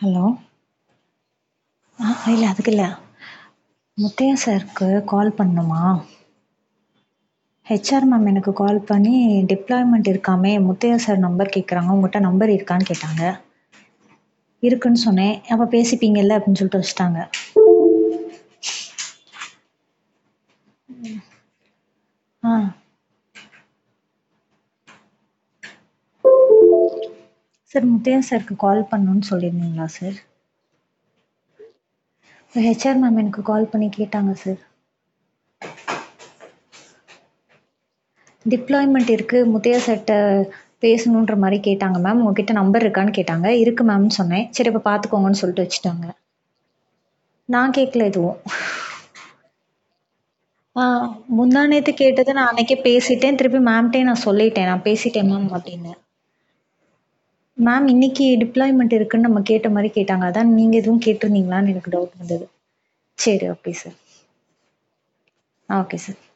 hello ஆ இல்லை அதுக்கு இல்லை முத்தையா சாருக்கு கால் பண்ணணுமா ஹெச்ஆர் மேம் எனக்கு கால் பண்ணி டிப்ளாய்மெண்ட் இருக்காமே முத்தையா சார் நம்பர் கேட்குறாங்க உங்கள்கிட்ட நம்பர் இருக்கான்னு கேட்டாங்க இருக்குன்னு சொன்னேன் அப்போ பேசிப்பீங்கல்ல அப்படின்னு சொல்லிட்டு வச்சுட்டாங்க ஆ சார் முத்தையா சாருக்கு கால் பண்ணணும்னு சொல்லியிருந்தீங்களா சார் ஹெச்ஆர் மேம் எனக்கு கால் பண்ணி கேட்டாங்க சார் டிப்ளாய்மெண்ட் இருக்குது முத்தையா சார்கிட்ட பேசணுன்ற மாதிரி கேட்டாங்க மேம் உங்ககிட்ட நம்பர் இருக்கான்னு கேட்டாங்க இருக்கு மேம்னு சொன்னேன் சரி அப்போ பார்த்துக்கோங்கன்னு சொல்லிட்டு வச்சுட்டாங்க நான் கேட்கல எதுவும் ஆ முந்தா நேற்று கேட்டது நான் அன்னைக்கே பேசிட்டேன் திருப்பி மேம்கிட்டே நான் சொல்லிட்டேன் நான் பேசிட்டேன் மேம் அப்படின்னு மேம் இன்னைக்கு டிப்ளாய்மெண்ட் இருக்குன்னு நம்ம கேட்ட மாதிரி கேட்டாங்க அதான் நீங்கள் எதுவும் கேட்டிருந்தீங்களான்னு எனக்கு டவுட் வந்தது சரி ஓகே சார் ஆ ஓகே சார்